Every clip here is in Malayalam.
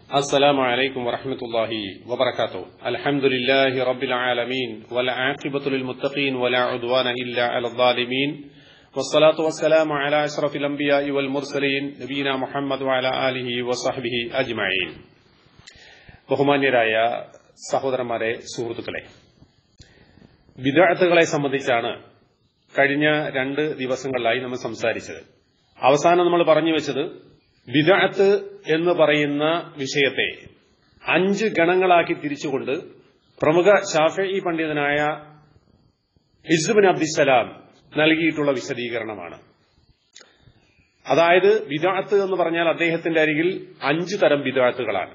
السلام عليكم ورحمة الله وبركاته الحمد لله رب العالمين والعاقبة للمتقين ولا عدوان إلا على الظالمين والصلاة والسلام على أشرف الأنبياء والمرسلين نبينا محمد وعلى آله وصحبه أجمعين ബഹുമാന്യരായ സഹോദരന്മാരെ സുഹൃത്തുക്കളെ വിദഗ്ധകളെ സംബന്ധിച്ചാണ് കഴിഞ്ഞ രണ്ട് ദിവസങ്ങളിലായി നമ്മൾ സംസാരിച്ചത് അവസാനം നമ്മൾ പറഞ്ഞു വെച്ചത് വിദഗ്ധ് എന്ന് പറയുന്ന വിഷയത്തെ അഞ്ച് ഗണങ്ങളാക്കി തിരിച്ചുകൊണ്ട് പ്രമുഖ ഷാഫി പണ്ഡിതനായ ഇസ്ബിൻ അബ്ദിസലാം നൽകിയിട്ടുള്ള വിശദീകരണമാണ് അതായത് വിദാത്ത് എന്ന് പറഞ്ഞാൽ അദ്ദേഹത്തിന്റെ അരികിൽ അഞ്ചു തരം വിദാത്തുകളാണ്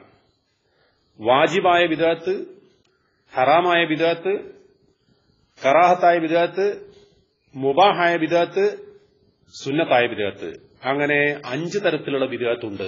വാജിബായ വിദാത്ത് ഹറാമായ വിദാത്ത് കറാഹത്തായ വിദാത്ത് മുബാഹായ വിദാത്ത് സുന്നത്തായ വിദാത്ത് അങ്ങനെ അഞ്ച് തരത്തിലുള്ള വിദാത്തുണ്ട്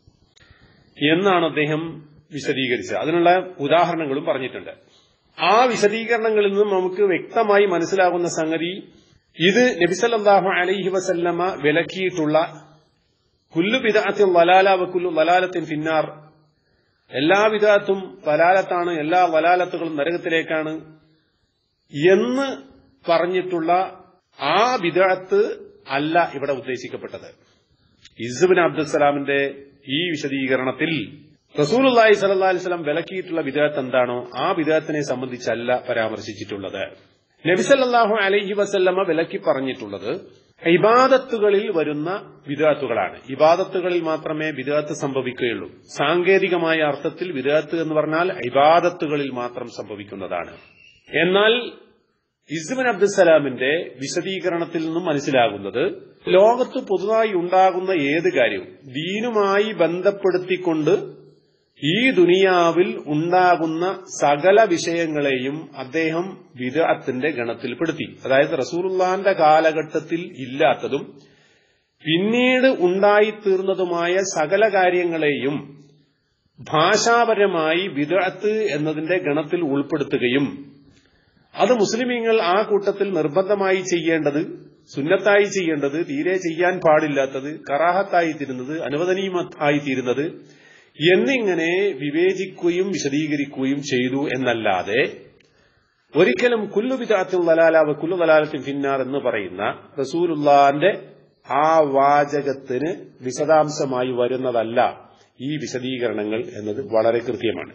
എന്നാണ് അദ്ദേഹം വിശദീകരിച്ചത് അതിനുള്ള ഉദാഹരണങ്ങളും പറഞ്ഞിട്ടുണ്ട് ആ വിശദീകരണങ്ങളിൽ നിന്നും നമുക്ക് വ്യക്തമായി മനസ്സിലാകുന്ന സംഗതി ഇത് നബിസല്ലാഹു അലൈഹി വസല്ലമ വിലക്കിയിട്ടുള്ള കുല്ലു വിദാത്തിൽ വലാല വക്കുല്ലു വലാലത്തിൻ ഫിന്നാർ എല്ലാ വിധത്തും വലാലത്താണ് എല്ലാ വലാലത്തുകളും നരകത്തിലേക്കാണ് എന്ന് പറഞ്ഞിട്ടുള്ള ആ വിദാത്ത് അല്ല ഇവിടെ ഉദ്ദേശിക്കപ്പെട്ടത് ഇസുബിൻ അബ്ദുസലാമിന്റെ ഈ വിശദീകരണത്തിൽ റസൂലുല്ലാഹി സല്ലാ അലിസ്ലാം വിലക്കിയിട്ടുള്ള വിദാത്ത് എന്താണോ ആ വിദാത്തിനെ സംബന്ധിച്ചല്ല പരാമർശിച്ചിട്ടുള്ളത് നബിസല്ലാഹു അലൈഹി വസല്ലമ വിലക്കി പറഞ്ഞിട്ടുള്ളത് ഇബാദത്തുകളിൽ വരുന്ന വിദാത്തുകളാണ് ഇബാദത്തുകളിൽ മാത്രമേ വിദാത്ത് സംഭവിക്കുകയുള്ളൂ സാങ്കേതികമായ അർത്ഥത്തിൽ വിദാത്ത് എന്ന് പറഞ്ഞാൽ ഇബാദത്തുകളിൽ മാത്രം സംഭവിക്കുന്നതാണ് എന്നാൽ ഇസ്മിൻ അബ്ദുസലാമിന്റെ വിശദീകരണത്തിൽ നിന്നും മനസ്സിലാകുന്നത് ലോകത്ത് പുതുതായി ഉണ്ടാകുന്ന ഏത് കാര്യവും ദീനുമായി ബന്ധപ്പെടുത്തിക്കൊണ്ട് ഈ ദുനിയാവിൽ ഉണ്ടാകുന്ന സകല വിഷയങ്ങളെയും അദ്ദേഹം വിദഅത്തിന്റെ ഗണത്തിൽപ്പെടുത്തി അതായത് റസൂറുല്ലാന്റെ കാലഘട്ടത്തിൽ ഇല്ലാത്തതും പിന്നീട് ഉണ്ടായിത്തീർന്നതുമായ സകല കാര്യങ്ങളെയും ഭാഷാപരമായി വിദഅത്ത് എന്നതിന്റെ ഗണത്തിൽ ഉൾപ്പെടുത്തുകയും അത് മുസ്ലിമീങ്ങൾ ആ കൂട്ടത്തിൽ നിർബന്ധമായി ചെയ്യേണ്ടത് സുന്നത്തായി ചെയ്യേണ്ടത് തീരെ ചെയ്യാൻ പാടില്ലാത്തത് കറാഹത്തായി തീരുന്നത് അനുവദനീയമായി തീരുന്നത് എന്നിങ്ങനെ വിവേചിക്കുകയും വിശദീകരിക്കുകയും ചെയ്തു എന്നല്ലാതെ ഒരിക്കലും കുല്ലു വിദാത്തിൽ വലാലാവ് കുല്ലു വലാലത്തിൻ ഫിന്നാർ എന്ന് പറയുന്ന റസൂലുല്ലാന്റെ ആ വാചകത്തിന് വിശദാംശമായി വരുന്നതല്ല ഈ വിശദീകരണങ്ങൾ എന്നത് വളരെ കൃത്യമാണ്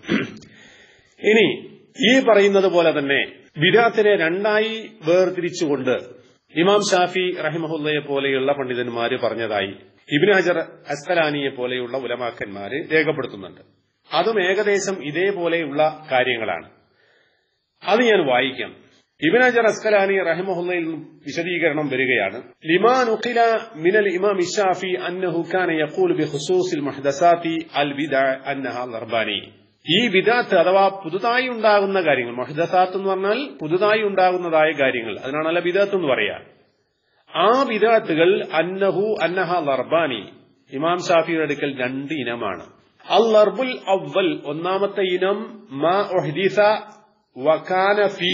ഇനി ഈ പറയുന്നത് പോലെ തന്നെ വിരാത്തിനെ രണ്ടായി വേർതിരിച്ചുകൊണ്ട് ഇമാം ഷാഫി റഹിമഹുല്ലയെ പോലെയുള്ള പണ്ഡിതന്മാര് പറഞ്ഞതായി ഇബിൻ ഹജർ അസ്കലാനിയെ പോലെയുള്ള ഉലമാക്കന്മാര് രേഖപ്പെടുത്തുന്നുണ്ട് അതും ഏകദേശം ഇതേപോലെയുള്ള കാര്യങ്ങളാണ് അത് ഞാൻ വായിക്കാം ഇബിൻ ഹജർ അസ്കലാനി റഹിമഹുല്ലയിൽ വിശദീകരണം വരികയാണ് ലിമാൻ ഉഖില മിനൽ ഇമാം ഇഷാഫി അന്നഹു കാന യഖൂൽ ബി ഖുസൂസിൽ മുഹ്ദസാത്തി അൽ ബിദഅ അന്നഹ ലർബാനി ഈ വിദാത്ത് അഥവാ പുതുതായി ഉണ്ടാകുന്ന കാര്യങ്ങൾ മഹദസാത്ത് എന്ന് പറഞ്ഞാൽ പുതുതായി ഉണ്ടാകുന്നതായ കാര്യങ്ങൾ അതിനാണല്ല വിദാത്ത് എന്ന് പറയാ ആ വിദാത്തുകൾ അന്നഹു അന്നഹ ലർബാനി ഇമാം ഷാഫിയുടെ അടുക്കൽ രണ്ട് ഇനമാണ് അൽ ലർബുൽ അവൽ ഒന്നാമത്തെ ഇനം മാ ഒഹദീസ വക്കാന ഫി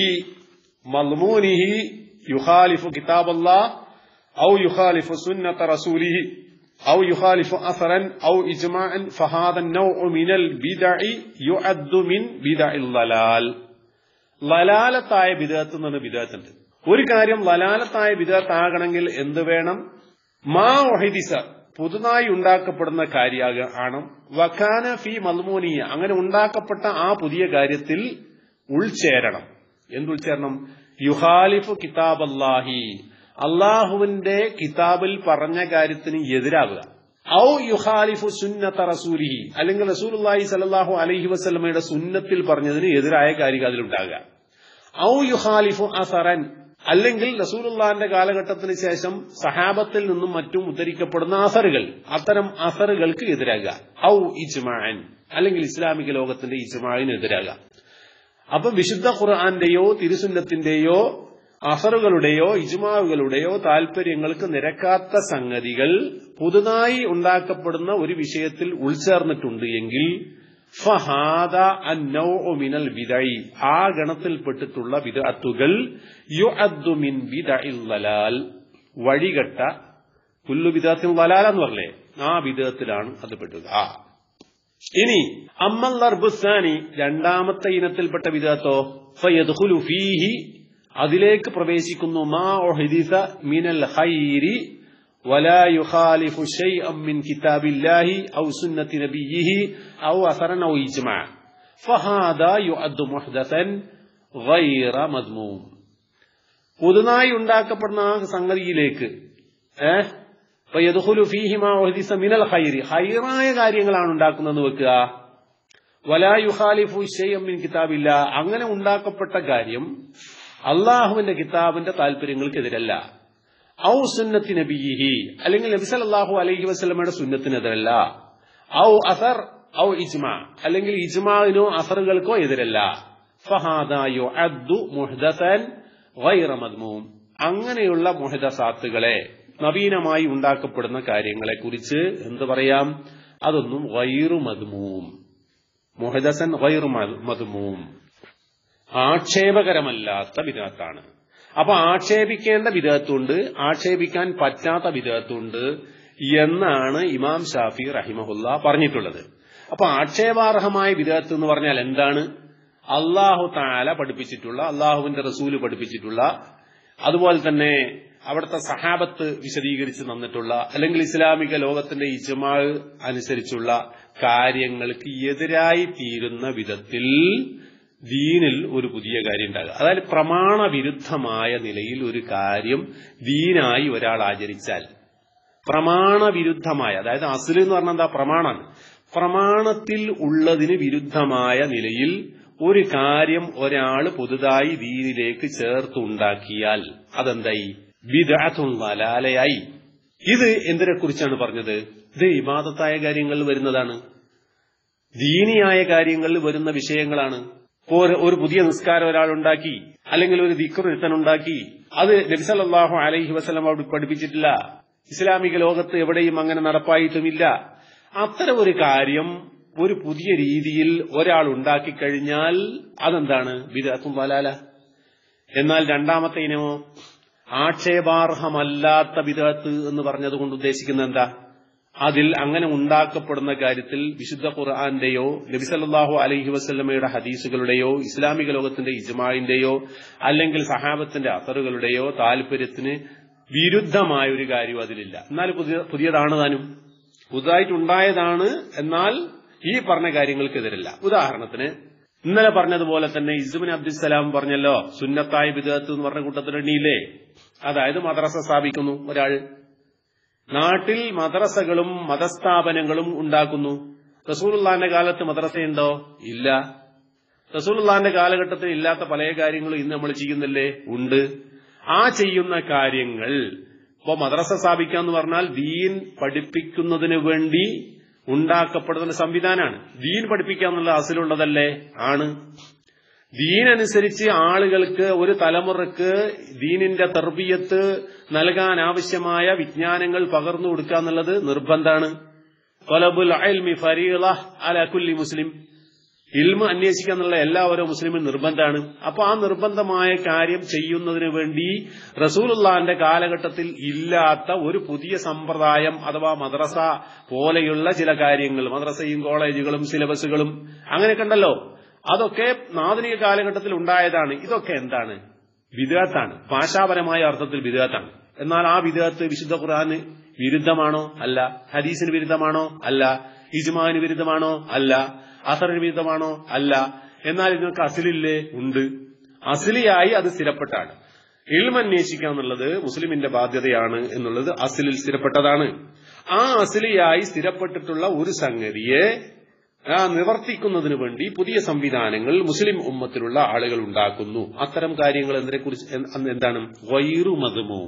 മൽമൂനിഹി യുഖാലിഫു കിതാബല്ലാ ഔ യുഖാലിഫു സുന്നത്ത റസൂലിഹി أو يخالف أثرا أو إجماعا فهذا النوع من البدع يعد من بدع الضلال ലലാലത്തായ ബിദാത്ത് എന്ന് ബിദാത്തുണ്ട് ഒരു കാര്യം ലലാലത്തായ ബിദാത്ത് ആകണമെങ്കിൽ എന്ത് വേണം മാ ഒഹിദിസ പുതുതായി ഉണ്ടാക്കപ്പെടുന്ന കാര്യ ആണ് വക്കാന ഫി മൽമോനിയ അങ്ങനെ ഉണ്ടാക്കപ്പെട്ട ആ പുതിയ കാര്യത്തിൽ ഉൾച്ചേരണം എന്തുൾച്ചേരണം യുഹാലിഫു കിതാബ് അല്ലാഹി അള്ളാഹുവിന്റെ കിതാബിൽ പറഞ്ഞ കാര്യത്തിന് എതിരാകുക ഔ യുഹാലിഫു സുന്നത്ത റസൂലിഹി അല്ലെങ്കിൽ റസൂലി സലാഹു അലഹി വസ്ലമയുടെ സുന്നത്തിൽ പറഞ്ഞതിന് എതിരായ കാര്യം അതിലുണ്ടാകുക ഔ യുഹാലിഫു അസറൻ അല്ലെങ്കിൽ റസൂലുള്ളാന്റെ കാലഘട്ടത്തിന് ശേഷം സഹാബത്തിൽ നിന്നും മറ്റും ഉദ്ധരിക്കപ്പെടുന്ന അസറുകൾ അത്തരം അസറുകൾക്ക് എതിരാകുക ഔ ഇജ്മാൻ അല്ലെങ്കിൽ ഇസ്ലാമിക ലോകത്തിന്റെ ഇജ്മാവിന് എതിരാകുക അപ്പൊ വിശുദ്ധ ഖുർആന്റെയോ തിരുസുന്നത്തിന്റെയോ അസറുകളുടെയോ ഇജ്മാവുകളുടെയോ താൽപര്യങ്ങൾക്ക് നിരക്കാത്ത സംഗതികൾ പുതുതായി ഉണ്ടാക്കപ്പെടുന്ന ഒരു വിഷയത്തിൽ ഉൾച്ചേർന്നിട്ടുണ്ട് എങ്കിൽ ഫഹാദ മിനൽ ബിദൈ ആ ഗണത്തിൽപ്പെട്ടിട്ടുള്ള വിദഅത്തുകൾ യുഅദ്ദു മിൻ ബിദഇൽ ദലാൽ വഴികെട്ട കുല്ലു വിദഅത്തിൽ ദലാൽ എന്ന് പറഞ്ഞേ ആ വിധത്തിലാണ് അത് പെട്ടുക ഇനി അമ്മൽ ലർബുസാനി രണ്ടാമത്തെ ഇനത്തിൽപ്പെട്ട വിധത്തോ ഫയദ്ഖുലു ഫീഹി അതിലേക്ക് പ്രവേശിക്കുന്നു മാ ഉഹദിസ മിനൽ ഖൈരി ولا يخالف شيئا من كتاب الله أو سنة نبيه أو أثرا أو إجماع فهذا يعد محدثا غير مذموم പുതുതായി ഉണ്ടാക്കപ്പെടുന്ന ആ സംഗതിയിലേക്ക് ഏഹ് മിനൽ ഹൈരി ഹൈറായ കാര്യങ്ങളാണ് ഉണ്ടാക്കുന്നതെന്ന് വെക്കുക വലാ യുഹാലിഫു മിൻ കിതാബില്ല അങ്ങനെ ഉണ്ടാക്കപ്പെട്ട കാര്യം അള്ളാഹുവിന്റെ കിതാബിന്റെ താല്പര്യങ്ങൾക്കെതിരല്ല ഔ സുന്നത്തി നബിഹി അല്ലെങ്കിൽ നബി സല്ലല്ലാഹു അലൈഹി വസല്ലമയുടെ സുന്നത്തിനെതിരല്ല ഔ അസർ ഔ ഇജ്മാ അല്ലെങ്കിൽ ഇജ്മാവിനോ അസറുകൾക്കോ എതിരല്ല ഫഹാദായോ അദ്ദു മുഹ്ദസൻ ഗൈറ മദ്മൂം അങ്ങനെയുള്ള മുഹദസാത്തുകളെ നവീനമായി ഉണ്ടാക്കപ്പെടുന്ന കാര്യങ്ങളെ കുറിച്ച് എന്ത് പറയാം അതൊന്നും വൈറു മദ്മൂം മുഹദസൻ വൈറു മദ്മൂം ആക്ഷേപകരമല്ലാത്ത വിധത്താണ് അപ്പൊ ആക്ഷേപിക്കേണ്ട വിധത്തുണ്ട് ആക്ഷേപിക്കാൻ പറ്റാത്ത വിധത്തുണ്ട് എന്നാണ് ഇമാം ഷാഫി റഹിമഹുല്ല പറഞ്ഞിട്ടുള്ളത് അപ്പൊ ആക്ഷേപാർഹമായ വിധത്ത് എന്ന് പറഞ്ഞാൽ എന്താണ് അള്ളാഹു താല പഠിപ്പിച്ചിട്ടുള്ള അള്ളാഹുവിന്റെ റസൂല് പഠിപ്പിച്ചിട്ടുള്ള അതുപോലെ തന്നെ അവിടുത്തെ സഹാബത്ത് വിശദീകരിച്ച് തന്നിട്ടുള്ള അല്ലെങ്കിൽ ഇസ്ലാമിക ലോകത്തിന്റെ ഇജമാ അനുസരിച്ചുള്ള കാര്യങ്ങൾക്ക് എതിരായി തീരുന്ന വിധത്തിൽ ദീനിൽ ഒരു പുതിയ കാര്യം ഉണ്ടാകുക അതായത് പ്രമാണവിരുദ്ധമായ നിലയിൽ ഒരു കാര്യം ദീനായി ഒരാൾ ആചരിച്ചാൽ പ്രമാണവിരുദ്ധമായ അതായത് അസുൽ എന്ന് പറഞ്ഞാൽ എന്താ പ്രമാണാണ് പ്രമാണത്തിൽ ഉള്ളതിന് വിരുദ്ധമായ നിലയിൽ ഒരു കാര്യം ഒരാൾ പുതുതായി ദീനിലേക്ക് ചേർത്തുണ്ടാക്കിയാൽ അതെന്തായി വിദാത്തുള്ളലാലയായി ഇത് എന്തിനെ കുറിച്ചാണ് പറഞ്ഞത് ഇത് ഇബാദത്തായ കാര്യങ്ങളിൽ വരുന്നതാണ് ദീനിയായ കാര്യങ്ങളിൽ വരുന്ന വിഷയങ്ങളാണ് ഒരു പുതിയ നിസ്കാരം ഒരാൾ ഉണ്ടാക്കി അല്ലെങ്കിൽ ഒരു ദിക്കുറുത്തൻ ഉണ്ടാക്കി അത് നബിസല്ലാഹു അലൈഹി വസ്ലം അവിടെ പഠിപ്പിച്ചിട്ടില്ല ഇസ്ലാമിക ലോകത്ത് എവിടെയും അങ്ങനെ നടപ്പായിട്ടുമില്ല അത്തരം ഒരു കാര്യം ഒരു പുതിയ രീതിയിൽ ഒരാൾ ഉണ്ടാക്കി കഴിഞ്ഞാൽ അതെന്താണ് വിദാത്തും വലാല എന്നാൽ രണ്ടാമത്തെ ഇനമോ ആക്ഷേപാർഹമല്ലാത്ത വിദാത്ത് എന്ന് പറഞ്ഞതുകൊണ്ട് ഉദ്ദേശിക്കുന്നത് എന്താ അതിൽ അങ്ങനെ ഉണ്ടാക്കപ്പെടുന്ന കാര്യത്തിൽ വിശുദ്ധ ഖുർആാന്റെയോ നബിസല്ലാഹു അലൈഹി വസ്ല്ലമയുടെ ഹദീസുകളുടെയോ ഇസ്ലാമിക ലോകത്തിന്റെ ഇജ്മായിന്റെയോ അല്ലെങ്കിൽ സഹാബത്തിന്റെ അസറുകളുടെയോ താല്പര്യത്തിന് വിരുദ്ധമായ ഒരു കാര്യം അതിലില്ല എന്നാൽ പുതിയ പുതിയതാണ് താനും പുതുതായിട്ടുണ്ടായതാണ് എന്നാൽ ഈ പറഞ്ഞ കാര്യങ്ങൾക്കെതിരല്ല ഉദാഹരണത്തിന് ഇന്നലെ പറഞ്ഞതുപോലെ തന്നെ ഇസുബിൻ അബ്ദുസലാം പറഞ്ഞല്ലോ സുന്നത്തായ വിദഗത്ത് എന്ന് പറഞ്ഞ കൂട്ടത്തിലെണ്ണിയില്ലേ അതായത് മദ്രസ സ്ഥാപിക്കുന്നു ഒരാൾ നാട്ടിൽ മദ്രസകളും മതസ്ഥാപനങ്ങളും ഉണ്ടാക്കുന്നു റസൂലുള്ളാന്റെ കാലത്ത് മദ്രസയുണ്ടോ ഇല്ല റസൂലുള്ളാന്റെ കാലഘട്ടത്തിൽ ഇല്ലാത്ത പല കാര്യങ്ങളും ഇന്ന് നമ്മൾ ചെയ്യുന്നില്ലേ ഉണ്ട് ആ ചെയ്യുന്ന കാര്യങ്ങൾ ഇപ്പോ മദ്രസ സ്ഥാപിക്കാന്ന് പറഞ്ഞാൽ ദീൻ പഠിപ്പിക്കുന്നതിന് വേണ്ടി ഉണ്ടാക്കപ്പെടുന്ന സംവിധാനമാണ് ദീൻ പഠിപ്പിക്കുക എന്നുള്ള അസിലുള്ളതല്ലേ ആണ് ദീനനുസരിച്ച് ആളുകൾക്ക് ഒരു തലമുറക്ക് ദീനിന്റെ തർബീയത്ത് നൽകാൻ ആവശ്യമായ വിജ്ഞാനങ്ങൾ പകർന്നു കൊടുക്കുക എന്നുള്ളത് നിർബന്ധാണ് തൊലബുൽ അൽമി ഫരീള അല കുല്ലി മുസ്ലിം ഇൽമ അന്വേഷിക്കുക എന്നുള്ള എല്ലാ ഓരോ മുസ്ലിമും നിർബന്ധമാണ് അപ്പൊ ആ നിർബന്ധമായ കാര്യം ചെയ്യുന്നതിന് വേണ്ടി റസൂലുള്ളാന്റെ കാലഘട്ടത്തിൽ ഇല്ലാത്ത ഒരു പുതിയ സമ്പ്രദായം അഥവാ മദ്രസ പോലെയുള്ള ചില കാര്യങ്ങൾ മദ്രസയും കോളേജുകളും സിലബസുകളും അങ്ങനെയൊക്കെ ഉണ്ടല്ലോ അതൊക്കെ ആധുനിക കാലഘട്ടത്തിൽ ഉണ്ടായതാണ് ഇതൊക്കെ എന്താണ് വിദേഹത്താണ് ഭാഷാപരമായ അർത്ഥത്തിൽ വിദേഹത്താണ് എന്നാൽ ആ വിദേഹത്ത് വിശുദ്ധ ഖുർആന് വിരുദ്ധമാണോ അല്ല ഹദീസിന് വിരുദ്ധമാണോ അല്ല ഇജ്മാന് വിരുദ്ധമാണോ അല്ല അസറിന് വിരുദ്ധമാണോ അല്ല എന്നാൽ ഇതിനൊക്കെ അസിലില്ലേ ഉണ്ട് അസിലിയായി അത് സ്ഥിരപ്പെട്ടാണ് ഇൽമന്വേഷിക്കുക എന്നുള്ളത് മുസ്ലിമിന്റെ ബാധ്യതയാണ് എന്നുള്ളത് അസിലിൽ സ്ഥിരപ്പെട്ടതാണ് ആ അസിലിയായി സ്ഥിരപ്പെട്ടിട്ടുള്ള ഒരു സംഗതിയെ ആ നിവർത്തിക്കുന്നതിന് വേണ്ടി പുതിയ സംവിധാനങ്ങൾ മുസ്ലിം ഉമ്മത്തിലുള്ള ആളുകൾ ഉണ്ടാക്കുന്നു അത്തരം കാര്യങ്ങൾ എന്തിനെ കുറിച്ച് എന്താണ് വൈറു മതമവും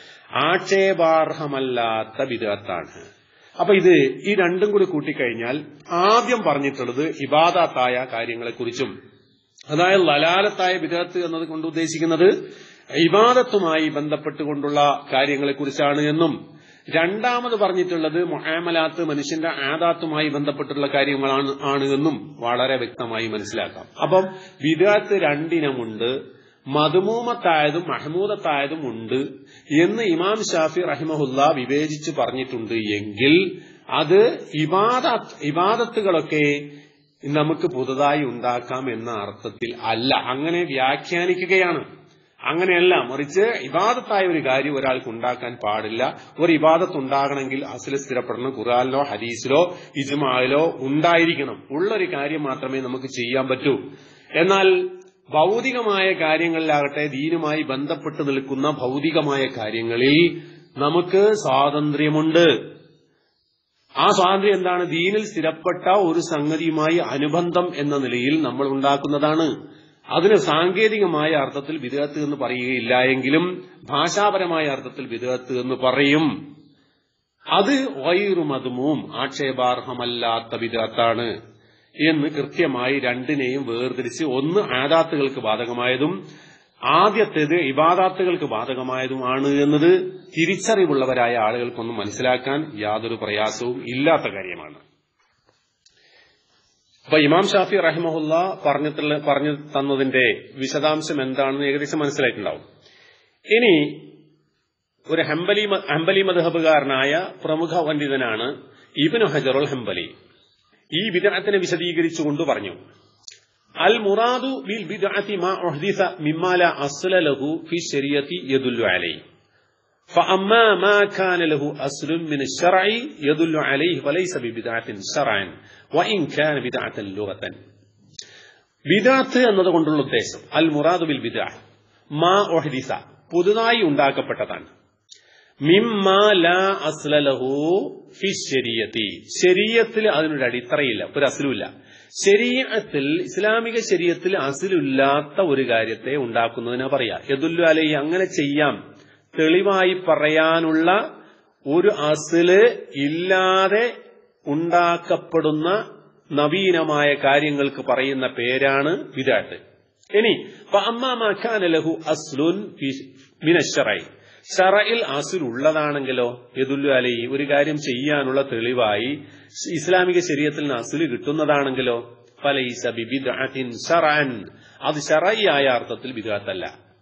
ആക്ഷേപാർഹമല്ലാത്ത വിധത്താണ് അപ്പൊ ഇത് ഈ രണ്ടും കൂടി കൂട്ടിക്കഴിഞ്ഞാൽ ആദ്യം പറഞ്ഞിട്ടുള്ളത് ഇബാദത്തായ കാര്യങ്ങളെക്കുറിച്ചും അതായത് ലലാലത്തായ വിധത്ത് എന്നത് കൊണ്ട് ഉദ്ദേശിക്കുന്നത് ഇബാദത്തുമായി ബന്ധപ്പെട്ടുകൊണ്ടുള്ള കാര്യങ്ങളെക്കുറിച്ചാണ് എന്നും രണ്ടാമത് പറഞ്ഞിട്ടുള്ളത് മൊഹാമലാത്ത് മനുഷ്യന്റെ ആദാത്തുമായി ബന്ധപ്പെട്ടുള്ള കാര്യങ്ങളാണ് ആണ് എന്നും വളരെ വ്യക്തമായി മനസ്സിലാക്കാം അപ്പം വിദാത്ത് രണ്ടിനമുണ്ട് മധുമൂമത്തായതും മഹമൂദത്തായതും ഉണ്ട് എന്ന് ഇമാം ഷാഫി റഹിമഹുല്ല വിവേചിച്ച് പറഞ്ഞിട്ടുണ്ട് എങ്കിൽ അത് ഇബാദ ഇബാദത്തുകളൊക്കെ നമുക്ക് പുതുതായി ഉണ്ടാക്കാം എന്ന അർത്ഥത്തിൽ അല്ല അങ്ങനെ വ്യാഖ്യാനിക്കുകയാണ് അങ്ങനെയല്ല മറിച്ച് ഇബാദത്തായ ഒരു കാര്യം ഒരാൾക്ക് ഉണ്ടാക്കാൻ പാടില്ല ഒരു ഇബാദത്ത് ഉണ്ടാകണമെങ്കിൽ അസിൽ സ്ഥിരപ്പെടണം ഖുറാനിലോ ഹദീസിലോ ഇജ്മാലിലോ ഉണ്ടായിരിക്കണം ഉള്ളൊരു കാര്യം മാത്രമേ നമുക്ക് ചെയ്യാൻ പറ്റൂ എന്നാൽ ഭൗതികമായ കാര്യങ്ങളിലാകട്ടെ ദീനുമായി ബന്ധപ്പെട്ട് നിൽക്കുന്ന ഭൗതികമായ കാര്യങ്ങളിൽ നമുക്ക് സ്വാതന്ത്ര്യമുണ്ട് ആ സ്വാതന്ത്ര്യം എന്താണ് ദീനിൽ സ്ഥിരപ്പെട്ട ഒരു സംഗതിയുമായി അനുബന്ധം എന്ന നിലയിൽ നമ്മൾ ഉണ്ടാക്കുന്നതാണ് അതിന് സാങ്കേതികമായ അർത്ഥത്തിൽ വിദേഹത്ത് എന്ന് പറയുകയില്ല എങ്കിലും ഭാഷാപരമായ അർത്ഥത്തിൽ വിദേഹത്ത് എന്ന് പറയും അത് വൈറുമതുമും ആക്ഷേപാർഹമല്ലാത്ത വിദേഹത്താണ് എന്ന് കൃത്യമായി രണ്ടിനെയും വേർതിരിച്ച് ഒന്ന് ആദാത്തുകൾക്ക് ബാധകമായതും ആദ്യത്തേത് ഇബാദാത്തുകൾക്ക് ബാധകമായതുമാണ് എന്നത് തിരിച്ചറിവുള്ളവരായ ആളുകൾക്കൊന്നും മനസ്സിലാക്കാൻ യാതൊരു പ്രയാസവും ഇല്ലാത്ത കാര്യമാണ് അപ്പൊ ഇമാം ഷാഫി റഹിമഹുല്ല പറഞ്ഞിട്ടുള്ള പറഞ്ഞു തന്നതിന്റെ വിശദാംശം എന്താണെന്ന് ഏകദേശം മനസ്സിലായിട്ടുണ്ടാവും ഇനി ഒരു ഹംബലി ഹംബലി മധബുകാരനായ പ്രമുഖ പണ്ഡിതനാണ് ഇബിനു ഹജറുൽ ഹംബലി ഈ വിദഗ്ധത്തിനെ വിശദീകരിച്ചുകൊണ്ട് പറഞ്ഞു അൽ മുറാദു ബിൽ ബിദ്അത്തി മാ ഉഹ്ദിസ മിമ്മാ ലാ അസ്ല ലഹു ഫി ശരീഅത്തി യദുല്ലു അലൈഹി فأما ما كان له أصل من الشرع يدل عليه فليس ببدعة شرعا وإن كان بدعة لغة ബിദാത്ത് എന്നതുകൊണ്ടുള്ള ഉദ്ദേശം അൽ മുറാദു ബിൽ ബിദ മാ ഒഹദിസ പുതുതായി ഉണ്ടാക്കപ്പെട്ടതാണ് മിമ്മാ ലാ അസ്ലലഹു ഫി ശരീയത്തി ശരീയത്തിൽ അതിനൊരു അടിത്തറയില്ല ഒരു അസലുമില്ല ശരീരത്തിൽ ഇസ്ലാമിക ശരീരത്തിൽ അസിലില്ലാത്ത ഒരു കാര്യത്തെ ഉണ്ടാക്കുന്നതിനാ പറയാ യദുല്ലു അലൈഹി അങ്ങനെ ചെയ്യാം തെളിവായി പറയാനുള്ള ഒരു അസില് ഇല്ലാതെ ഉണ്ടാക്കപ്പെടുന്ന നവീനമായ കാര്യങ്ങൾക്ക് പറയുന്ന പേരാണ് വിദാത്ത് ഇനി ലഹു അസ്ലുൻ മിനശ്ശറൈ ഷറയിൽ അസുൽ ഉള്ളതാണെങ്കിലോ യദുല്ലു അലൈ ഒരു കാര്യം ചെയ്യാനുള്ള തെളിവായി ഇസ്ലാമിക ശരീരത്തിൽ നിന്ന് അസുല് കിട്ടുന്നതാണെങ്കിലോ ഫലൈസ ബിബിദ്അത്തിൻ ഷറഅൻ അത് ഷറയായ അർത്ഥത്തിൽ ബിദ്അത്തല്ല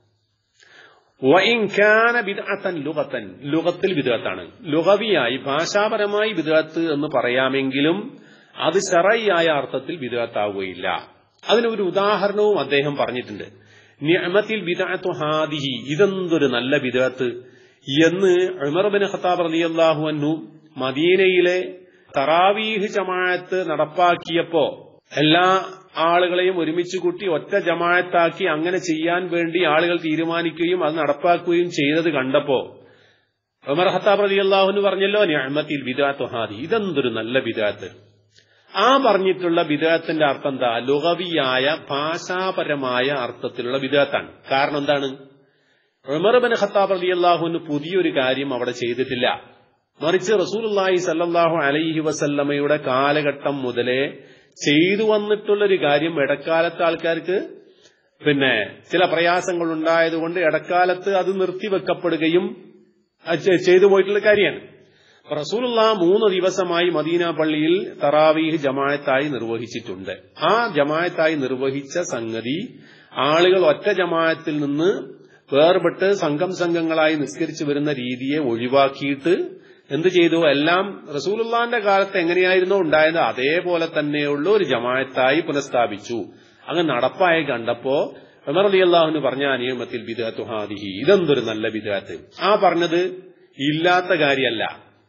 ലുഗത്തൻ ലുഗത്തിൽ വിദഗത്താണ് ലുഗവിയായി ഭാഷാപരമായി വിദഗത്ത് എന്ന് പറയാമെങ്കിലും അത് ശറയായ അർത്ഥത്തിൽ വിദഗത്താവുകയില്ല അതിനൊരു ഉദാഹരണവും അദ്ദേഹം പറഞ്ഞിട്ടുണ്ട് നിയമത്തിൽ വിദഗത്തു ഹാദിഹി ഇതെന്തൊരു നല്ല വിദഗത്ത് എന്ന് ഉമർബിൻ ഖത്താബ് റളിയല്ലാഹു അൻഹു മദീനയിലെ തറാവീഹ് ജമാഅത്ത് നടപ്പാക്കിയപ്പോ എല്ലാ ആളുകളെയും ഒരുമിച്ച് കൂട്ടി ഒറ്റ ജമായത്താക്കി അങ്ങനെ ചെയ്യാൻ വേണ്ടി ആളുകൾ തീരുമാനിക്കുകയും അത് നടപ്പാക്കുകയും ചെയ്തത് കണ്ടപ്പോ ഉമർ ഹത്താബ് റലി അള്ളാഹുന് പറഞ്ഞല്ലോ ഞാമത്തിൽ വിദാത്ത് ഹാദി ഇതെന്തൊരു നല്ല വിദാത്ത് ആ പറഞ്ഞിട്ടുള്ള വിദാത്തിന്റെ അർത്ഥം എന്താ ലുഹവിയായ ഭാഷാപരമായ അർത്ഥത്തിലുള്ള വിദാത്താണ് കാരണം എന്താണ് ഉമർ ബൻ ഖത്താബ് റലി അള്ളാഹുന് പുതിയൊരു കാര്യം അവിടെ ചെയ്തിട്ടില്ല മറിച്ച് റസൂലുള്ളാഹി സല്ലല്ലാഹു അലൈഹി വസല്ലമയുടെ കാലഘട്ടം മുതലേ ചെയ്തു വന്നിട്ടുള്ള ഒരു കാര്യം ഇടക്കാലത്ത് ആൾക്കാർക്ക് പിന്നെ ചില പ്രയാസങ്ങൾ ഉണ്ടായതുകൊണ്ട് ഇടക്കാലത്ത് അത് നിർത്തിവെക്കപ്പെടുകയും ചെയ്തു പോയിട്ടുള്ള കാര്യമാണ് റസൂലുള്ള മൂന്ന് ദിവസമായി മദീന പള്ളിയിൽ തറാവീഹ് ജമായത്തായി നിർവഹിച്ചിട്ടുണ്ട് ആ ജമായത്തായി നിർവഹിച്ച സംഗതി ആളുകൾ ഒറ്റ ജമായത്തിൽ നിന്ന് വേർപെട്ട് സംഘം സംഘങ്ങളായി നിസ്കരിച്ചു വരുന്ന രീതിയെ ഒഴിവാക്കിയിട്ട് എന്ത് ചെയ്തു എല്ലാം റസൂലുള്ളാന്റെ കാലത്ത് എങ്ങനെയായിരുന്നോ ഉണ്ടായത് അതേപോലെ തന്നെയുള്ള ഒരു ജമായത്തായി പുനഃസ്ഥാപിച്ചു അങ്ങ് നടപ്പായി കണ്ടപ്പോ ഉമർ അലി അള്ളാഹുന് പറഞ്ഞ നിയമത്തിൽ ബിദാത്തു ഹാദിഹി ഇതെന്തൊരു നല്ല ബിദാത്ത് ആ പറഞ്ഞത് ഇല്ലാത്ത കാര്യമല്ല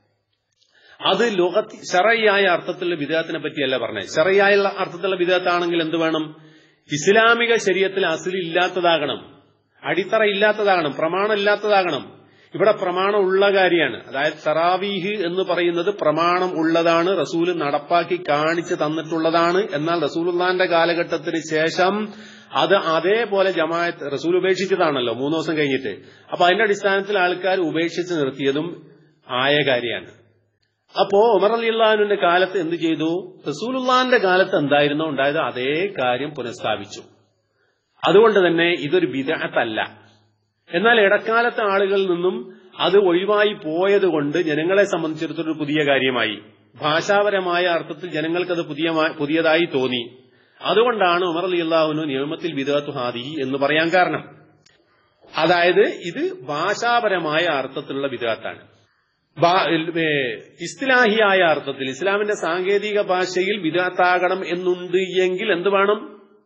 അത് ലോകത്ത് ഷറയായ അർത്ഥത്തിലുള്ള വിദേഹത്തിനെ പറ്റിയല്ല പറഞ്ഞത് ഷറയായ അർത്ഥത്തിലുള്ള വിദേഹത്താണെങ്കിൽ എന്ത് വേണം ഇസ്ലാമിക ശരീരത്തിൽ അസിലില്ലാത്തതാകണം അടിത്തറ ഇല്ലാത്തതാകണം പ്രമാണം ഇല്ലാത്തതാകണം ഇവിടെ പ്രമാണം ഉള്ള കാര്യമാണ് അതായത് തറാവീഹ് എന്ന് പറയുന്നത് പ്രമാണം ഉള്ളതാണ് റസൂല് നടപ്പാക്കി കാണിച്ചു തന്നിട്ടുള്ളതാണ് എന്നാൽ റസൂലുള്ളാന്റെ കാലഘട്ടത്തിന് ശേഷം അത് അതേപോലെ ജമാഅത്ത് റസൂൽ ഉപേക്ഷിച്ചതാണല്ലോ മൂന്ന് ദിവസം കഴിഞ്ഞിട്ട് അപ്പൊ അതിന്റെ അടിസ്ഥാനത്തിൽ ആൾക്കാർ ഉപേക്ഷിച്ച് നിർത്തിയതും ആയ കാര്യമാണ് അപ്പോ ഉമർ അലി അള്ളഹാനുവിന്റെ കാലത്ത് എന്ത് ചെയ്തു റസൂലുള്ളാന്റെ കാലത്ത് എന്തായിരുന്നോ ഉണ്ടായത് അതേ കാര്യം പുനഃസ്ഥാപിച്ചു അതുകൊണ്ട് തന്നെ ഇതൊരു വിദഗ്ധല്ല എന്നാൽ ഇടക്കാലത്തെ ആളുകളിൽ നിന്നും അത് ഒഴിവായി പോയത് കൊണ്ട് ജനങ്ങളെ സംബന്ധിച്ചിടത്തോളം ഒരു പുതിയ കാര്യമായി ഭാഷാപരമായ അർത്ഥത്തിൽ ജനങ്ങൾക്കത് പുതിയ പുതിയതായി തോന്നി അതുകൊണ്ടാണ് ഉമർ അലി അള്ളാഹുനു നിയമത്തിൽ വിദഗത്തു ഹാദി എന്ന് പറയാൻ കാരണം അതായത് ഇത് ഭാഷാപരമായ അർത്ഥത്തിലുള്ള വിദഗത്താണ് ബാ- ഏ, ഇസ്ലാഹിയായ അർത്ഥത്തിൽ ഇസ്ലാമിന്റെ സാങ്കേതിക ഭാഷയിൽ വിദാത്താകണം എന്നുണ്ട് എങ്കിൽ എന്ത് വേണം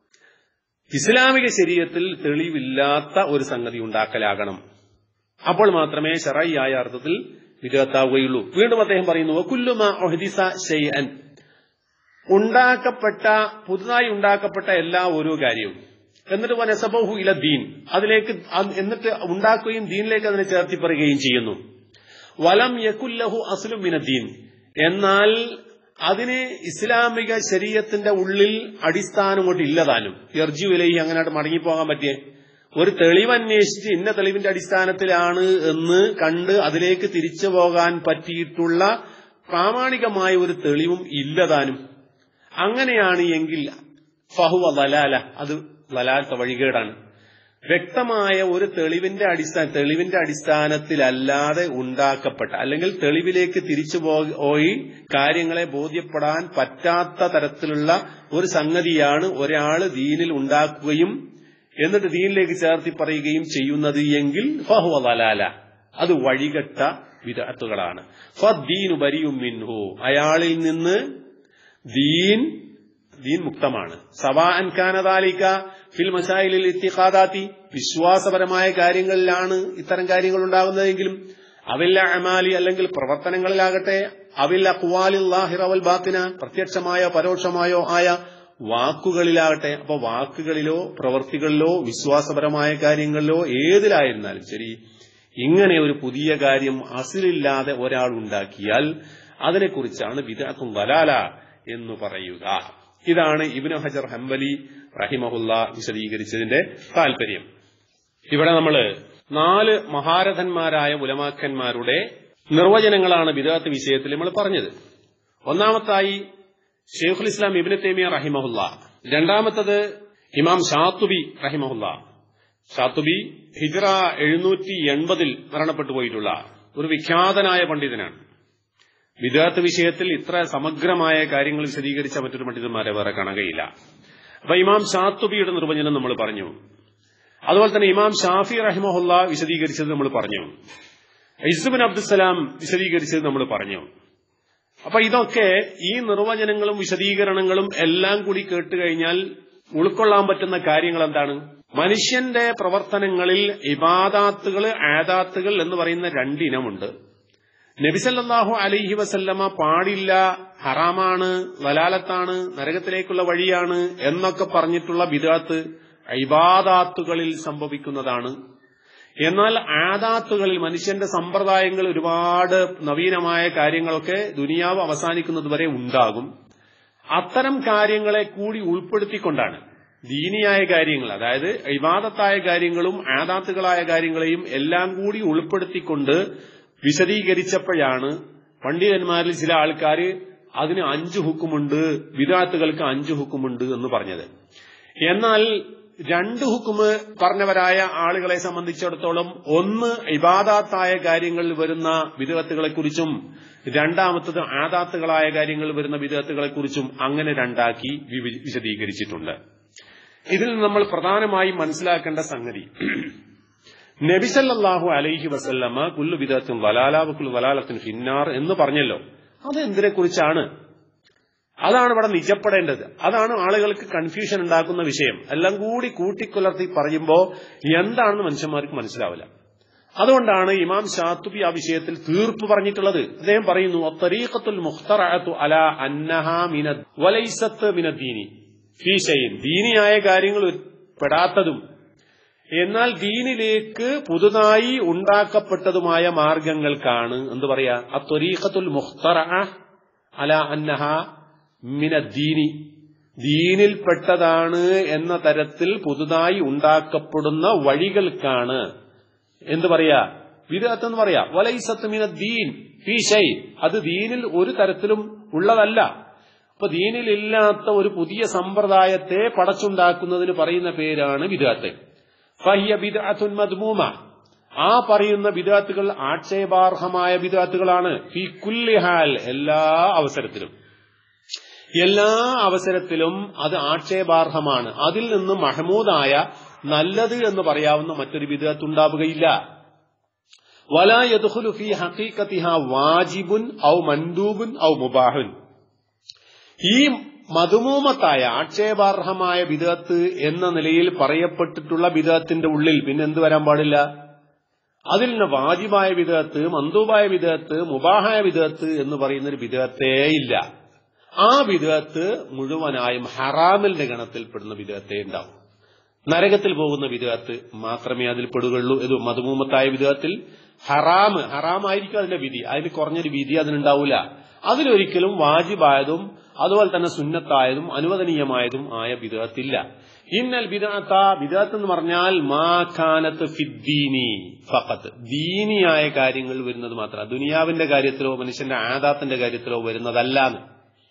ഇസ്ലാമിക ശരീരത്തിൽ തെളിവില്ലാത്ത ഒരു സംഗതി ഉണ്ടാക്കലാകണം അപ്പോൾ മാത്രമേ ഷറയ്യായ അർത്ഥത്തിൽ വിദാത്താവുകയുള്ളൂ വീണ്ടും അദ്ദേഹം പറയുന്നു "വകുല്ലുമാ ഉഹ്ദിസ ശൈഅൻ ഉണ്ടാക്കപ്പെട്ട പുതുതായി ഉണ്ടാക്കപ്പെട്ട എല്ലാ ഓരോ കാര്യവും എന്നിട്ട് വനസബഹു ഇല ദീൻ അതിലേക്ക് അത് എന്നിട്ട് ഉണ്ടാക്കുകയും ദീനിലേക്ക് അതിനെ ചേർത്തി പറയുകയും ചെയ്യുന്നു വലം യക്കുല്ലഹു അസ്ലും മിന ദീൻ എന്നാൽ അതിന് ഇസ്ലാമിക ശരീരത്തിന്റെ ഉള്ളിൽ അടിസ്ഥാനം കൊണ്ട് ഇല്ലതാനും എർജു വിലയി അങ്ങനെ മടങ്ങിപ്പോകാൻ പറ്റിയേ ഒരു തെളിവ് അന്വേഷിച്ച് ഇന്ന തെളിവിന്റെ അടിസ്ഥാനത്തിലാണ് എന്ന് കണ്ട് അതിലേക്ക് തിരിച്ചു പോകാൻ പറ്റിയിട്ടുള്ള പ്രാമാണികമായ ഒരു തെളിവും ഇല്ലതാനും അങ്ങനെയാണ് എങ്കിൽ ഫഹുവ വലാല അത് വലാത്ത വഴികേടാണ് വ്യക്തമായ ഒരു തെളിവിന്റെ അടിസ്ഥാന തെളിവിന്റെ അടിസ്ഥാനത്തിലല്ലാതെ ഉണ്ടാക്കപ്പെട്ട അല്ലെങ്കിൽ തെളിവിലേക്ക് തിരിച്ചു പോ- പോയി കാര്യങ്ങളെ ബോധ്യപ്പെടാൻ പറ്റാത്ത തരത്തിലുള്ള ഒരു സംഗതിയാണ് ഒരാൾ ദീനിൽ ഉണ്ടാക്കുകയും എന്നിട്ട് ദീനിലേക്ക് ചേർത്തി പറയുകയും ചെയ്യുന്നത് എങ്കിൽ ഫഹുവ വലാല അത് വഴികെട്ട വിദഗ്ധകളാണ് ഫദ്ദീനു ബരിയും മിൻഹു അയാളിൽ നിന്ന് ദീൻ ദീൻ മുക്തമാണ് സവാ അൻകാനതാലിക്ക ഫിൽ മസായിലിൽ ഇത്തിഖാദാത്തി വിശ്വാസപരമായ കാര്യങ്ങളിലാണ് ഇത്തരം കാര്യങ്ങൾ ഉണ്ടാകുന്നതെങ്കിലും അവില്ല അമാലി അല്ലെങ്കിൽ പ്രവർത്തനങ്ങളിലാകട്ടെ അവില്ല അക്വാലിൽ ലാഹിറവൽ ബാത്തിന പ്രത്യക്ഷമായോ പരോക്ഷമായോ ആയ വാക്കുകളിലാകട്ടെ അപ്പൊ വാക്കുകളിലോ പ്രവർത്തികളിലോ വിശ്വാസപരമായ കാര്യങ്ങളിലോ ഏതിലായിരുന്നാലും ശരി ഇങ്ങനെ ഒരു പുതിയ കാര്യം അസിലില്ലാതെ ഒരാൾ ഉണ്ടാക്കിയാൽ അതിനെക്കുറിച്ചാണ് വിദാത്തും വലാല എന്ന് പറയുക ഇതാണ് ഇബ്നു ഹജർ ഹംബലി റഹിമഹുല്ല വിശദീകരിച്ചതിന്റെ താല്പര്യം ഇവിടെ നമ്മൾ നാല് മഹാരഥന്മാരായ ഉലമാക്കന്മാരുടെ നിർവചനങ്ങളാണ് വിദാത്ത് വിഷയത്തിൽ നമ്മൾ പറഞ്ഞത് ഒന്നാമത്തായി ഷെയ്ഖുൽ ഇസ്ലാം ഇബിന് തേമിയ റഹിമഹുല്ല രണ്ടാമത്തത് ഇമാം ഷാത്തുബി റഹിമഹുല്ല ഷാത്തുബി ഹിജ്റ എഴുന്നൂറ്റി എൺപതിൽ മരണപ്പെട്ടു പോയിട്ടുള്ള ഒരു വിഖ്യാതനായ പണ്ഡിതനാണ് വിദാത്ത് വിഷയത്തിൽ ഇത്ര സമഗ്രമായ കാര്യങ്ങൾ വിശദീകരിച്ച മറ്റൊരു പണ്ഡിതന്മാരെ വേറെ കാണുകയില്ല അപ്പൊ ഇമാം ഷാത്തുബിയുടെ നിർവചനം നമ്മൾ പറഞ്ഞു അതുപോലെ തന്നെ ഇമാം ഷാഫി റഹിമഹുല്ല വിശദീകരിച്ചത് നമ്മൾ പറഞ്ഞു ഇസുബിൻ അബ്ദുസലാം വിശദീകരിച്ചത് നമ്മൾ പറഞ്ഞു അപ്പൊ ഇതൊക്കെ ഈ നിർവചനങ്ങളും വിശദീകരണങ്ങളും എല്ലാം കൂടി കേട്ടുകഴിഞ്ഞാൽ ഉൾക്കൊള്ളാൻ പറ്റുന്ന കാര്യങ്ങൾ എന്താണ് മനുഷ്യന്റെ പ്രവർത്തനങ്ങളിൽ ഇബാദാത്തുകൾ ആദാത്തുകൾ എന്ന് പറയുന്ന രണ്ടിനമുണ്ട് നബിസല്ലാഹു അലൈഹി വസല്ലമ പാടില്ല ഹറാമാണ് വലാലത്താണ് നരകത്തിലേക്കുള്ള വഴിയാണ് എന്നൊക്കെ പറഞ്ഞിട്ടുള്ള ബിദാത്ത് ഇബാദാത്തുകളിൽ സംഭവിക്കുന്നതാണ് എന്നാൽ ആദാത്തുകളിൽ മനുഷ്യന്റെ സമ്പ്രദായങ്ങൾ ഒരുപാട് നവീനമായ കാര്യങ്ങളൊക്കെ ദുനിയാവ് അവസാനിക്കുന്നത് വരെ ഉണ്ടാകും അത്തരം കാര്യങ്ങളെ കൂടി ഉൾപ്പെടുത്തിക്കൊണ്ടാണ് ദീനിയായ കാര്യങ്ങൾ അതായത് ഇബാദത്തായ കാര്യങ്ങളും ആദാത്തുകളായ കാര്യങ്ങളെയും എല്ലാം കൂടി ഉൾപ്പെടുത്തിക്കൊണ്ട് വിശദീകരിച്ചപ്പോഴാണ് പണ്ഡിതന്മാരിൽ ചില ആൾക്കാർ അതിന് അഞ്ച് ഹുക്കുമുണ്ട് വിദാത്തുകൾക്ക് അഞ്ച് ഹുക്കുമുണ്ട് എന്ന് പറഞ്ഞത് എന്നാൽ രണ്ട് ഹുക്കുമ് പറഞ്ഞവരായ ആളുകളെ സംബന്ധിച്ചിടത്തോളം ഒന്ന് ഇബാദാത്തായ കാര്യങ്ങളിൽ വരുന്ന വിദഗത്തുകളെക്കുറിച്ചും രണ്ടാമത്തത് ആദാത്തുകളായ കാര്യങ്ങളിൽ വരുന്ന വിദഗത്തുകളെക്കുറിച്ചും അങ്ങനെ രണ്ടാക്കി വിവ- വിശദീകരിച്ചിട്ടുണ്ട് ഇതിൽ നിന്ന് നമ്മൾ പ്രധാനമായും മനസ്സിലാക്കേണ്ട സംഗതി നബിസല്ലാഹു അലൈഹി വസല്ലമ കുല്ലു വിദത്തും വലാലാവ് കുല്ലു വലാലത്തിന് ഫിന്നാർ എന്ന് പറഞ്ഞല്ലോ അത് എന്തിനെ കുറിച്ചാണ് അതാണ് ഇവിടെ നിജപ്പെടേണ്ടത് അതാണ് ആളുകൾക്ക് കൺഫ്യൂഷൻ ഉണ്ടാക്കുന്ന വിഷയം എല്ലാം കൂടി കൂട്ടിക്കുലർത്തി പറയുമ്പോൾ എന്താണെന്ന് മനുഷ്യന്മാർക്ക് മനസ്സിലാവില്ല അതുകൊണ്ടാണ് ഇമാം ഷാത്തുബി ആ വിഷയത്തിൽ തീർപ്പ് പറഞ്ഞിട്ടുള്ളത് അദ്ദേഹം പറയുന്നു "അത്തരീഖത്തുൽ മുഖ്തറഅത്തു അലാ അന്നഹാ മിനദ് വലൈസത്ത് മിനദ്ദീനി ഫീ ഷൈഇൻ." ദീനിയായ കാര്യങ്ങൾ പെടാത്തതും എന്നാൽ ദീനിലേക്ക് പുതുതായി ഉണ്ടാക്കപ്പെട്ടതുമായ മാർഗങ്ങൾക്കാണ് എന്ത് പറയാ അത്വരീഖത്തുൽ മുഖ്തറ അല അന്നഹ മിനദ്ദീനി ദീനിൽപ്പെട്ടതാണ് എന്ന തരത്തിൽ പുതുതായി ഉണ്ടാക്കപ്പെടുന്ന വഴികൾക്കാണ് എന്ത് പറയാ വിദഗ്ധ എന്ന് പറയാ വലൈസത്ത് മിന ദീൻ ഫീ ഷൈ അത് ദീനിൽ ഒരു തരത്തിലും ഉള്ളതല്ല അപ്പൊ ദീനിലില്ലാത്ത ഒരു പുതിയ സമ്പ്രദായത്തെ പടച്ചുണ്ടാക്കുന്നതിന് പറയുന്ന പേരാണ് വിദഗ്ധ ഫഹിയ ബിദ്അത്തുൻ മദ്മൂമ ആ പറയുന്ന ബിദാത്തുകൾ ആക്ഷേപാർഹമായ ബിദാത്തുകളാണ് ഫി കുല്ലി ഹാൽ എല്ലാ അവസരത്തിലും എല്ലാ അവസരത്തിലും അത് ആക്ഷേപാർഹമാണ് അതിൽ നിന്ന് മഹമൂദായ നല്ലത് എന്ന് പറയാവുന്ന മറ്റൊരു ബിദാത്ത് ഉണ്ടാവുകയില്ല വലാ യദ്ഖുലു ഫീ ഹഖീഖത്തിഹ വാജിബുൻ ഔ മൻദൂബുൻ ഔ മുബാഹുൻ ഈ മധുമൂമത്തായ ആക്ഷേപാർഹമായ വിധത്ത് എന്ന നിലയിൽ പറയപ്പെട്ടിട്ടുള്ള വിധത്തിന്റെ ഉള്ളിൽ പിന്നെ എന്ത് വരാൻ പാടില്ല അതിൽ നിന്ന് വാജിബായ വിധത്ത് മന്ദൂബായ വിധത്ത് മുബാഹായ വിധത്ത് എന്ന് പറയുന്ന ഒരു വിധത്തേ ഇല്ല ആ വിധത്ത് മുഴുവനായും ഹറാമിന്റെ ഗണത്തിൽപ്പെടുന്ന വിധത്തെ ഉണ്ടാവും നരകത്തിൽ പോകുന്ന വിധത്ത് മാത്രമേ അതിൽ പെടുകയുള്ളൂ ഇത് മധുമൂമത്തായ വിധത്തിൽ ഹറാമ് ഹറാമായിരിക്കും അതിന്റെ വിധി അതിന് കുറഞ്ഞൊരു വിധി അതിനുണ്ടാവില്ല അതിലൊരിക്കലും വാജിബായതും അതുപോലെ തന്നെ സുന്നത്തായതും അനുവദനീയമായതും ആയ വിധത്തില്ല ഇന്നൽ ബിദഅത്ത ബിദഅത്ത് എന്ന് പറഞ്ഞാൽ മാ കാനത്ത് ഫിദ്ദീനി ഫഖത്ത് ദീനിയായ കാര്യങ്ങൾ വരുന്നത് മാത്രം ദുനിയാവിന്റെ കാര്യത്തിലോ മനുഷ്യന്റെ ആദാത്തിന്റെ കാര്യത്തിലോ വരുന്നതല്ലാന്ന്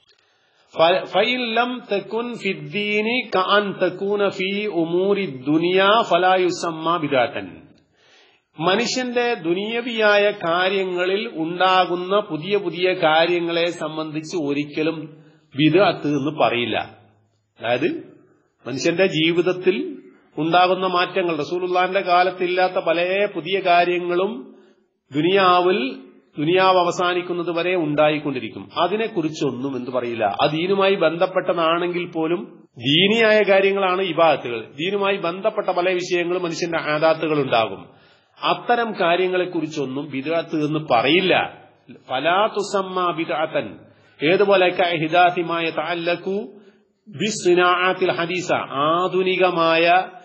فإن لم تكن في الدين كأن تكون في أمور الدنيا فلا يسمى بدعة മനുഷ്യന്റെ ദുനിയവിയായ കാര്യങ്ങളിൽ ഉണ്ടാകുന്ന പുതിയ പുതിയ കാര്യങ്ങളെ സംബന്ധിച്ച് ഒരിക്കലും വിദഅത്ത് എന്ന് പറയില്ല അതായത് മനുഷ്യന്റെ ജീവിതത്തിൽ ഉണ്ടാകുന്ന മാറ്റങ്ങൾ റസൂലുള്ളാന്റെ കാലത്തില്ലാത്ത പല പുതിയ കാര്യങ്ങളും ദുനിയാവിൽ ദുനിയാവ് അവസാനിക്കുന്നത് വരെ ഉണ്ടായിക്കൊണ്ടിരിക്കും അതിനെക്കുറിച്ചൊന്നും എന്ത് പറയില്ല ആ ദീനുമായി ബന്ധപ്പെട്ടതാണെങ്കിൽ പോലും ദീനിയായ കാര്യങ്ങളാണ് ഇബാദത്തുകൾ ദീനുമായി ബന്ധപ്പെട്ട പല വിഷയങ്ങളും മനുഷ്യന്റെ ആദാത്തുകൾ ഉണ്ടാകും അത്തരം കാര്യങ്ങളെക്കുറിച്ചൊന്നും ബിദാത്ത് എന്ന് പറയില്ല ഫലാ തുസമ്മ ബിദാത്തൻ ഏതുപോലെ ഹിദാത്തിമായ താലക്കു ബിസ്നാത്തിൽ ഹദീസ ആധുനികമായ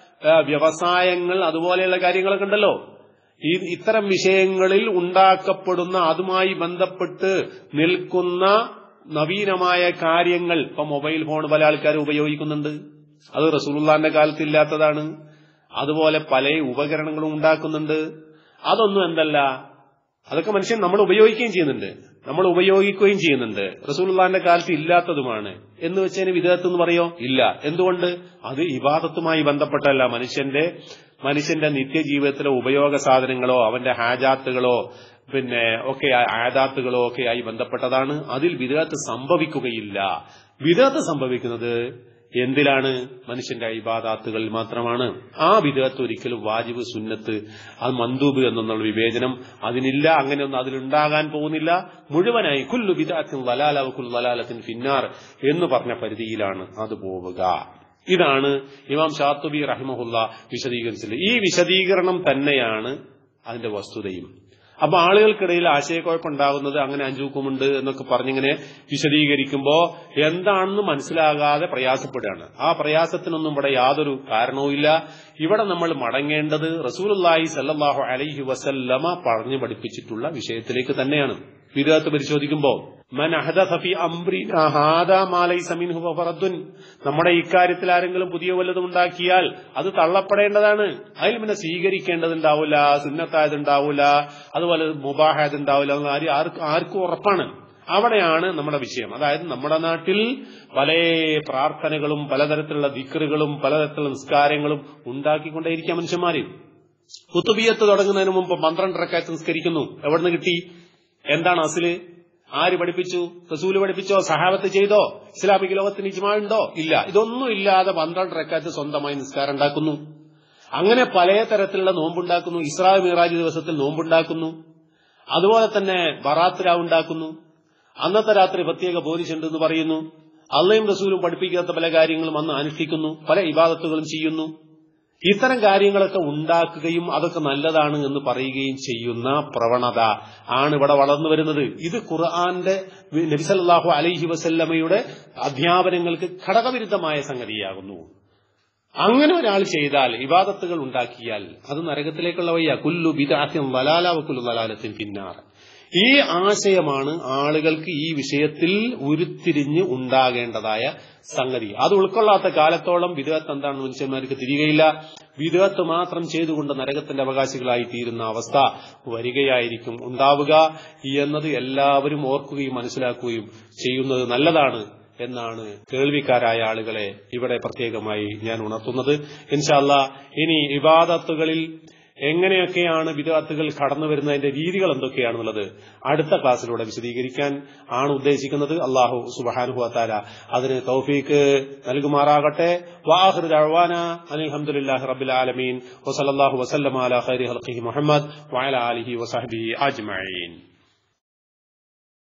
വ്യവസായങ്ങൾ അതുപോലെയുള്ള കാര്യങ്ങളൊക്കെ ഉണ്ടല്ലോ ഈ ഇത്തരം വിഷയങ്ങളിൽ ഉണ്ടാക്കപ്പെടുന്ന അതുമായി ബന്ധപ്പെട്ട് നിൽക്കുന്ന നവീനമായ കാര്യങ്ങൾ ഇപ്പൊ മൊബൈൽ ഫോൺ പല ആൾക്കാരും ഉപയോഗിക്കുന്നുണ്ട് അത് റസൂലുള്ളാന്റെ കാലത്തില്ലാത്തതാണ് അതുപോലെ പല ഉപകരണങ്ങളും ഉണ്ടാക്കുന്നുണ്ട് അതൊന്നും എന്തല്ല അതൊക്കെ മനുഷ്യൻ നമ്മൾ ഉപയോഗിക്കുകയും ചെയ്യുന്നുണ്ട് നമ്മൾ ഉപയോഗിക്കുകയും ചെയ്യുന്നുണ്ട് റസൂലുള്ളാന്റെ കാലത്ത് ഇല്ലാത്തതുമാണ് എന്ന് വെച്ചതിന് വിധേയത്ത് എന്ന് പറയോ ഇല്ല എന്തുകൊണ്ട് അത് ഇബാദത്തുമായി ബന്ധപ്പെട്ടല്ല മനുഷ്യന്റെ മനുഷ്യന്റെ നിത്യജീവിതത്തിലെ ഉപയോഗ സാധനങ്ങളോ അവന്റെ ഹാജാത്തുകളോ പിന്നെ ഒക്കെ ആദാത്തുകളോ ഒക്കെ ആയി ബന്ധപ്പെട്ടതാണ് അതിൽ വിധേയത്ത് സംഭവിക്കുകയില്ല വിധേയത്ത് സംഭവിക്കുന്നത് എന്തിലാണ് മനുഷ്യന്റെ ഇബാദാത്തുകളിൽ മാത്രമാണ് ആ വിധേയത്ത് ഒരിക്കലും വാജിബ് സുന്നത്ത് അത് മന്ദൂബ് എന്നുള്ള വിവേചനം അതിനില്ല അങ്ങനെയൊന്നും അതിലുണ്ടാകാൻ പോകുന്നില്ല മുഴുവനായി കുല്ലു വിദാത്തിൻ വലാല കുൽ വലാലത്തിൻ ഫിന്നാർ എന്ന് പറഞ്ഞ പരിധിയിലാണ് അത് പോവുക ഇതാണ് ഇമാം ഷാത്തുബി റഹിമഹുല്ല വിശദീകരിച്ചത് ഈ വിശദീകരണം തന്നെയാണ് അതിന്റെ വസ്തുതയും അപ്പൊ ആളുകൾക്കിടയിൽ ആശയക്കുഴപ്പമുണ്ടാകുന്നത് അങ്ങനെ അഞ്ചൂക്കുമുണ്ട് എന്നൊക്കെ പറഞ്ഞിങ്ങനെ വിശദീകരിക്കുമ്പോ എന്താണെന്ന് മനസ്സിലാകാതെ പ്രയാസപ്പെടുകയാണ് ആ പ്രയാസത്തിനൊന്നും ഇവിടെ യാതൊരു കാരണവുമില്ല ഇവിടെ നമ്മൾ മടങ്ങേണ്ടത് റസൂലുല്ലാഹി സല്ലാഹു അലൈഹി വസല്ലമ പറഞ്ഞു പഠിപ്പിച്ചിട്ടുള്ള വിഷയത്തിലേക്ക് തന്നെയാണ് വിദേഹത്ത് പരിശോധിക്കുമ്പോ മൻ അഹദഫി അംബ്രിൻ നമ്മുടെ ഇക്കാര്യത്തിൽ ആരെങ്കിലും പുതിയ വല്ലതും ഉണ്ടാക്കിയാൽ അത് തള്ളപ്പെടേണ്ടതാണ് അതിൽ പിന്നെ സ്വീകരിക്കേണ്ടതുണ്ടാവില്ല സുന്നത്തായതുണ്ടാവില്ല അതുപോലെ മുബാഹായതുണ്ടാവില്ല എന്ന് ആർക്കും ആർക്കും ഉറപ്പാണ് അവിടെയാണ് നമ്മുടെ വിഷയം അതായത് നമ്മുടെ നാട്ടിൽ പല പ്രാർത്ഥനകളും പലതരത്തിലുള്ള ദിക്കറുകളും പലതരത്തിലുള്ള നിസ്കാരങ്ങളും ഉണ്ടാക്കിക്കൊണ്ടേയിരിക്കാം മനുഷ്യന്മാര് കുത്തുബിയത്ത് തുടങ്ങുന്നതിന് മുമ്പ് പന്ത്രണ്ടരക്കായത്ത് നിസ്കരിക്കുന്നു എവിടുന്ന് കിട്ടി എന്താണ് അസില് ആര് പഠിപ്പിച്ചു റസൂല് പഠിപ്പിച്ചോ സഹാബത്ത് ചെയ്തോ ഇസ്ലാമിക ലോകത്തിന് ഇജ്മാണ്ടോ ഇല്ല ഇതൊന്നും ഇല്ലാതെ പന്ത്രണ്ട് റക്കാത്ത് സ്വന്തമായി നിസ്കാരം ഉണ്ടാക്കുന്നു അങ്ങനെ പല തരത്തിലുള്ള നോമ്പുണ്ടാക്കുന്നു ഇസ്രാ മിറാജ് ദിവസത്തിൽ നോമ്പുണ്ടാക്കുന്നു അതുപോലെ തന്നെ ബറാത്ത് രാവ് ഉണ്ടാക്കുന്നു അന്നത്തെ രാത്രി പ്രത്യേക പോലീസുണ്ട് എന്ന് പറയുന്നു അള്ളയും റസൂലും പഠിപ്പിക്കാത്ത പല കാര്യങ്ങളും അന്ന് അനുഷ്ഠിക്കുന്നു പല ഇബാദത്തുകളും ചെയ്യുന്നു ഇത്തരം കാര്യങ്ങളൊക്കെ ഉണ്ടാക്കുകയും അതൊക്കെ നല്ലതാണ് എന്ന് പറയുകയും ചെയ്യുന്ന പ്രവണത ആണ് ഇവിടെ വളർന്നു വരുന്നത് ഇത് ഖുർആന്റെ നബിസല്ലാഹു അലൈഹി വസല്ലമയുടെ അധ്യാപനങ്ങൾക്ക് ഘടകവിരുദ്ധമായ സംഗതിയാകുന്നു അങ്ങനെ ഒരാൾ ചെയ്താൽ ഇബാദത്തുകൾ ഉണ്ടാക്കിയാൽ അത് നരകത്തിലേക്കുള്ള വയ്യ കുല്ലു ബിദാത്തിൻ വലാലാവ കുല്ലു വലാലത്തിൻ പിന്നാർ ഈ ആശയമാണ് ആളുകൾക്ക് ഈ വിഷയത്തിൽ ഉരുത്തിരിഞ്ഞ് ഉണ്ടാകേണ്ടതായ സംഗതി അത് ഉൾക്കൊള്ളാത്ത കാലത്തോളം വിദേഹത്ത് എന്താണെന്ന് മനുഷ്യന്മാർക്ക് തിരികയില്ല വിദേഹത്ത് മാത്രം ചെയ്തുകൊണ്ട് നരകത്തിന്റെ അവകാശികളായി തീരുന്ന അവസ്ഥ വരികയായിരിക്കും ഉണ്ടാവുക എന്നത് എല്ലാവരും ഓർക്കുകയും മനസ്സിലാക്കുകയും ചെയ്യുന്നത് നല്ലതാണ് എന്നാണ് കേൾവിക്കാരായ ആളുകളെ ഇവിടെ പ്രത്യേകമായി ഞാൻ ഉണർത്തുന്നത് ഇൻഷാല്ല ഇനി ഇബാദത്തുകളിൽ എങ്ങനെയൊക്കെയാണ് വിദാത്തുകൾ കടന്നു വരുന്നതിന്റെ രീതികൾ എന്തൊക്കെയാണെന്നുള്ളത് അടുത്ത ക്ലാസ്സിലൂടെ വിശദീകരിക്കാൻ ആണ് ഉദ്ദേശിക്കുന്നത് അള്ളാഹു സുബാനുഹുഅത്താല അതിന് തൗഫീക്ക് നൽകുമാറാകട്ടെ വാഹൃ ദഅ്വാന അൽഹംദുലില്ലാഹി റബ്ബിൽ ആലമീൻ വസല്ലല്ലാഹു വസല്ലമ അലാ ഖൈരി ഖൽഖിഹി മുഹമ്മദ് വഅലാ ആലിഹി വസഹ്ബിഹി അജ്മഈൻ